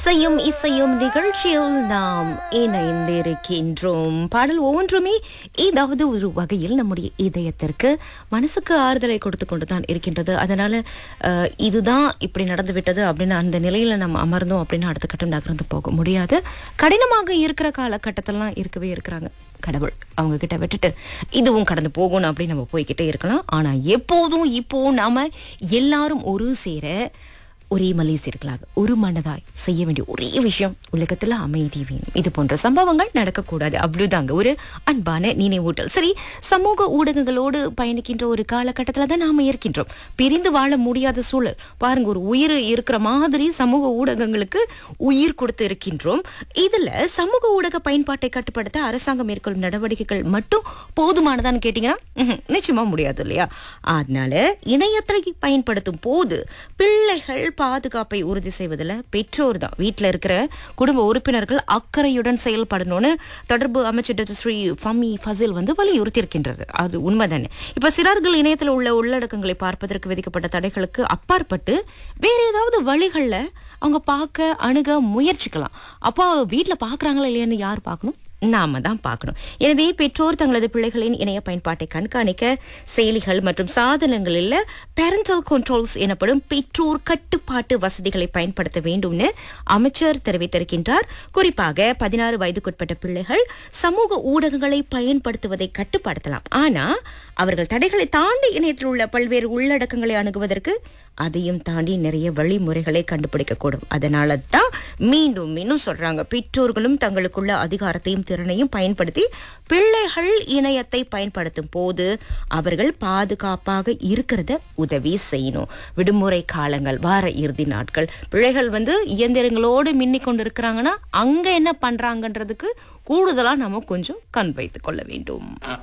இசையும் இசையும் நிகழ்ச்சியில் நாம் இணைந்திருக்கின்றோம் பாடல் ஒவ்வொன்றுமே ஏதாவது ஒரு வகையில் நம்முடைய இதயத்திற்கு மனசுக்கு ஆறுதலை கொடுத்து கொண்டு தான் இருக்கின்றது அதனால அஹ், இதுதான் இப்படி நடந்து விட்டது அப்படின்னு அந்த நிலையில நம்ம அமர்ந்தோம் அப்படின்னு அடுத்த கட்டம் நகர்ந்து போக முடியாது கடினமாக இருக்கிற காலகட்டத்திலாம் இருக்கவே இருக்கிறாங்க கடவுள் அவங்க கிட்ட விட்டுட்டு இதுவும் கடந்து போகணும் அப்படின்னு நம்ம போய்கிட்டே இருக்கலாம் ஆனா எப்போதும் இப்போ நாம எல்லாரும் ஒரு சேர ஒரே மலேசியர்களாக ஒரு மனதாய் செய்ய வேண்டிய ஒரே விஷயம் உலகத்துல அமைதி வேணும் இது போன்ற சம்பவங்கள் நடக்கக்கூடாது அப்படிதாங்க ஒரு அன்பான நினைவூட்டல் சரி சமூக ஊடகங்களோடு பயணிக்கின்ற ஒரு காலகட்டத்துல தான் நாம இருக்கின்றோம் பிரிந்து வாழ முடியாத சூழல் பாருங்க ஒரு உயிர் இருக்கிற மாதிரி சமூக ஊடகங்களுக்கு உயிர் கொடுத்து இருக்கின்றோம் இதுல சமூக ஊடக பயன்பாட்டை கட்டுப்படுத்த அரசாங்கம் மேற்கொள்ளும் நடவடிக்கைகள் மட்டும் போதுமானதான்னு கேட்டீங்கன்னா ம்ஹும், நிச்சயமா முடியாது இல்லையா அதனால இணையத்தை பயன்படுத்தும் போது பிள்ளைகள் பாதுகாப்பை உறுதி செய்வதில் பெற்றோர் தான் வீட்டில் இருக்கிற குடும்ப உறுப்பினர்கள் அக்கறையுடன் செயல்படணும்னு தொடர்பு அமைச்சர் டாக்டர் ஸ்ரீ ஃபமி ஃபசில் வந்து வலியுறுத்தி இருக்கின்றது அது உண்மைதானே இப்ப சிலர்கள் இணையத்தில் உள்ள உள்ளடக்கங்களை பார்ப்பதற்கு விதிக்கப்பட்ட தடைகளுக்கு அப்பாற்பட்டு வேற ஏதாவது வழிகள்ல அவங்க பார்க்க அணுக முயற்சிக்கலாம் அப்போ வீட்டில் பார்க்கறாங்களா இல்லையான்னு யார் பார்க்கணும் நாம தான் பார்க்கணும் எனவே பெற்றோர் தங்களது பிள்ளைகளின் இணைய பயன்பாட்டை கண்காணிக்க செயலிகள் மற்றும் சாதனங்களில் பேரண்டல் கண்ட்ரோல்ஸ் எனப்படும் பெற்றோர் கட்டுப்பாட்டு வசதிகளை பயன்படுத்த வேண்டும்னு அமைச்சர் தெரிவித்திருக்கின்றார் குறிப்பாக பதினாறு வயதுக்குட்பட்ட பிள்ளைகள் சமூக ஊடகங்களை பயன்படுத்துவதை கட்டுப்படுத்தலாம் ஆனா அவர்கள் தடைகளை தாண்டி இணையத்தில் உள்ள பல்வேறு உள்ளடக்கங்களை அணுகுவதற்கு அதையும் தாண்டி நிறைய வழிமுறைகளை கண்டுபிடிக்க கூடும் அதனால தான் மீண்டும் மீண்டும் சொல்றாங்க பெற்றோர்களும் தங்களுக்குள்ள அதிகாரத்தையும் திறனையும் பயன்படுத்தி பிள்ளைகள் இணையத்தை பயன்படுத்தும் போது அவர்கள் பாதுகாப்பாக இருக்கிறத உதவி செய்யணும் விடுமுறை காலங்கள் வார இறுதி நாட்கள் பிள்ளைகள் வந்து இயந்திரங்களோடு மின்னிக் கொண்டு இருக்கிறாங்கன்னா அங்க என்ன பண்றாங்கன்றதுக்கு கூடுதலா நம்ம கொஞ்சம் கண் வைத்துக் கொள்ள வேண்டும்